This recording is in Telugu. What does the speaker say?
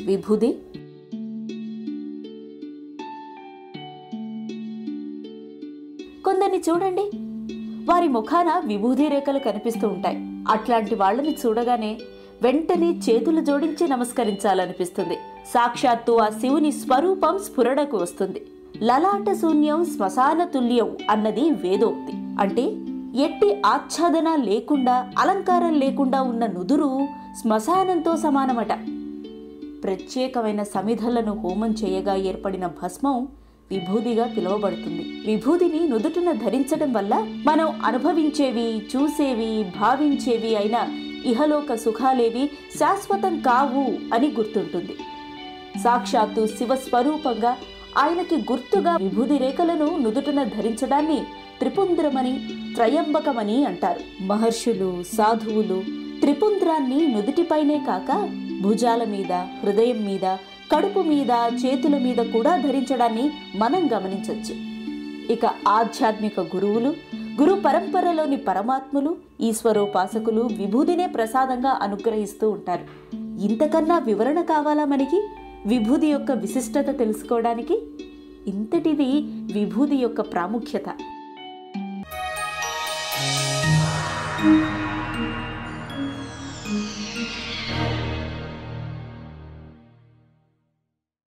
విభూది కొందరిని చూడండి వారి ముఖాన విభూది రేఖలు కనిపిస్తూ ఉంటాయి అట్లాంటి వాళ్ళని చూడగానే వెంటనే చేతులు జోడించి నమస్కరించాలనిపిస్తుంది సాక్షాత్తు ఆ శివుని స్వరూపం స్ఫురణకు వస్తుంది లలాట శూన్యం శ్మశాన తుల్యం అన్నది వేదోక్తి అంటే ఎట్టి ఆచ్ఛాదన లేకుండా అలంకారం లేకుండా ఉన్న నుదురు శ్మశానంతో సమానమట ప్రత్యేకమైన సమిధలను హోమం చేయగా ఏర్పడిన భస్మం విభూదిగా పిలువబడుతుంది విభూదిని నుదుటిన ధరించడం వల్ల మనం అనుభవించేవి చూసేవి భావించేవి అయిన ఇహలోక సుఖాలేవి శాశ్వతం కావు అని గుర్తుంటుంది సాక్షాత్తు శివస్వరూపంగా ఆయనకి గుర్తుగా విభూది రేఖలను నుదుటన ధరించడాన్ని త్రిపుంద్రమని త్రయంబకమని అంటారు మహర్షులు సాధువులు త్రిపుంద్రాన్ని నుదుటిపైనే కాక భుజాల మీద హృదయం మీద కడుపు మీద చేతుల మీద కూడా ధరించడాన్ని మనం గమనించవచ్చు ఇక ఆధ్యాత్మిక గురువులు గురు పరంపరలోని పరమాత్ములు ఈశ్వరోపాసకులు విభూదినే ప్రసాదంగా అనుగ్రహిస్తూ ఉంటారు ఇంతకన్నా వివరణ కావాలా మనకి విభూది యొక్క విశిష్టత తెలుసుకోవడానికి ఇంతటిది విభూది యొక్క ప్రాముఖ్యత